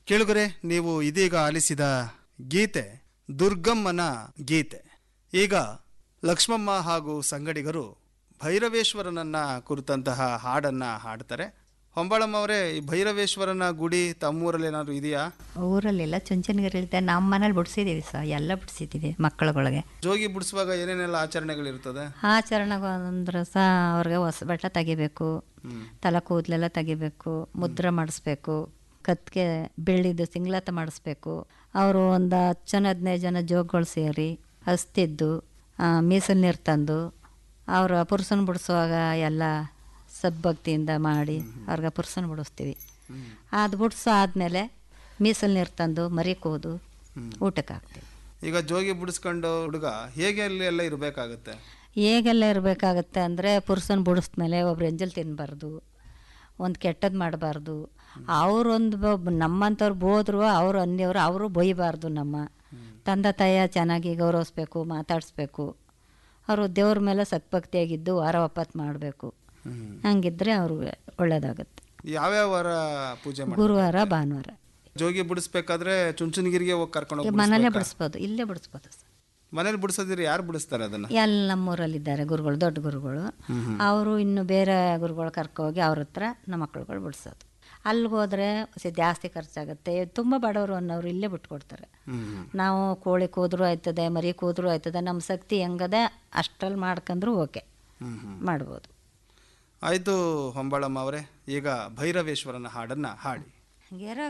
ಕೇಳುಗರೆ ನೀವು ಇದೀಗ ಆಲಿಸಿದ ಗೀತೆ ದುರ್ಗಮ್ಮನ ಗೀತೆ ಈಗ ಲಕ್ಷ್ಮಮ್ಮ ಹಾಗೂ ಸಂಗಡಿಗರು ಭೈರವೇಶ್ವರನನ್ನ ಕುರಿತಂತಹ ಹಾಡನ್ನ ಹಾಡ್ತಾರೆ ಹೊಂಬಾಳಮ್ಮ ಅವರೇ ಈ ಭೈರವೇಶ್ವರನ ಗುಡಿ ತಮ್ಮೂರಲ್ಲಿ ಏನಾದ್ರು ಇದೆಯಾ ಊರಲ್ಲೆಲ್ಲ ಚುಂಚನಗಿರಿಲಿದ್ದೆ ನಮ್ಮ ಮನೇಲಿ ಬಿಡಿಸಿದ್ದೀವಿ ಸಹ ಎಲ್ಲ ಬಿಡಿಸಿದ್ದೀವಿ ಮಕ್ಕಳುಗಳಿಗೆ ಜೋಗಿ ಬಿಡಿಸುವಾಗ ಏನೇನೆಲ್ಲ ಆಚರಣೆಗಳಿರ್ತದೆ ಆಚರಣೆಗೆ ಅಂದ್ರೆ ಸಹ ಅವ್ರಿಗೆ ಹೊಸ ಬಟ್ಟೆ ತೆಗಿಬೇಕು ತಲೆ ಕೂದಲೆಲ್ಲ ತೆಗಿಬೇಕು ಮುದ್ರೆ ಮಾಡಿಸ್ಬೇಕು ಕತ್ತಿಗೆ ಬೆಳ್ಳಿದ್ದು ಸಿಂಗ್ಲಾತ ಮಾಡಿಸ್ಬೇಕು ಅವರು ಒಂದು ಹತ್ತು ಜನ ಹದಿನೈದು ಜನ ಜೋಗಗಳು ಸೇರಿ ಹಸ್ತಿದ್ದು ಮೀಸಲು ನೀರು ತಂದು ಅವರ ಪುರುಷನ ಬಿಡಿಸುವಾಗ ಎಲ್ಲ ಸದ್ಭಕ್ತಿಯಿಂದ ಮಾಡಿ ಅವ್ರಿಗೆ ಪುರುಷನ ಬಿಡಿಸ್ತೀವಿ ಅದು ಬಿಡಿಸೋ ಆದಮೇಲೆ ಮೀಸಲು ನೀರು ತಂದು ಮರಿ ಕೂದು ಊಟಕ್ಕೆ ಹಾಕ್ತೀವಿ ಈಗ ಜೋಗಿ ಬಿಡಿಸ್ಕೊಂಡು ಹುಡುಗ ಹೇಗೆ ಅಲ್ಲಿ ಎಲ್ಲ ಇರಬೇಕಾಗುತ್ತೆ ಹೇಗೆಲ್ಲ ಇರಬೇಕಾಗತ್ತೆ ಅಂದರೆ ಪುರುಷನ ಬಿಡಿಸ್ಮೇಲೆ ಒಬ್ರು ಎಂಜಲ್ ತಿನ್ನಬಾರ್ದು ಒಂದು ಕೆಟ್ಟದ್ದು ಮಾಡಬಾರ್ದು ಅವರೊಂದು ನಮ್ಮಂಥವ್ರು ಬೋದ್ರು ಅವರು ಅನ್ಯವರು ಅವರು ಬೈಬಾರ್ದು ನಮ್ಮ ತಂದೆ ತಾಯ ಚೆನ್ನಾಗಿ ಗೌರವಿಸ್ಬೇಕು ಮಾತಾಡಿಸ್ಬೇಕು ಅವರು ದೇವ್ರ ಮೇಲೆ ಸತ್ಭಕ್ತಿಯಾಗಿದ್ದು ವಾರ ಒಪ್ಪತ್ತು ಮಾಡಬೇಕು ಹಂಗಿದ್ರೆ ಅವ್ರಿಗೆ ಒಳ್ಳೇದಾಗುತ್ತೆ ಯಾವ್ಯಾವ ವಾರ ಪೂಜೆ ಮಾಡಿ ಗುರುವಾರ ಭಾನುವಾರ ಜೋಗಿ ಬಿಡಿಸ್ಬೇಕಾದ್ರೆ ಚುಂಚನಗಿರಿಗೆ ಹೋಗಿ ಕರ್ಕೊಂಡು ಹೋಗಿ ಮನೇಲೇ ಬಿಡಿಸ್ಬೇಕಾ? ಬಿಡಿಸ್ಬೋದು ಇಲ್ಲೇ ಬಿಡಿಸ್ಬೋದು ಸರ್ ಮನೇಲಿ ಬಿಡಿಸೋದಿರಿ ಯಾರು ಬಿಡಿಸ್ತಾರೆ ಅದನ್ನ ಎಲ್ಲ ನಮ್ಮೂರಲ್ಲಿದ್ದಾರೆ ಗುರುಗಳು ದೊಡ್ಡ ಗುರುಗಳು ಅವರು ಇನ್ನು ಬೇರೆ ಗುರುಗಳು ಕರ್ಕೋಗಿ ಅವ್ರ ಹತ್ರ ನಮ್ಮ ಮಕ್ಳುಗಳು ಬಿಡಿಸೋದು ಅಲ್ಲಿಗೆ ಹೋದರೆ ಜಾಸ್ತಿ ಖರ್ಚಾಗುತ್ತೆ ತುಂಬ ಬಡವರು ಅನ್ನೋರು ಇಲ್ಲೇ ಬಿಟ್ಕೊಡ್ತಾರೆ ನಾವು ಕೋಳಿ ಕೂದ್ರು ಆಯ್ತದೆ ಮರಿ ಕೂದ್ರು ಆಯ್ತದೆ ನಮ್ಮ ಶಕ್ತಿ ಹೆಂಗದೆ ಅಷ್ಟ್ರಲ್ಲಿ ಮಾಡ್ಕೊಂಡ್ರು ಓಕೆ ಮಾಡ್ಬೋದು ಆಯ್ತು ಹೊಂಬಾಳಮ್ಮ ಅವರೇ ಈಗ ಭೈರವೇಶ್ವರನ ಹಾಡನ್ನ ಹಾಡಿ ಹಂಗೇರ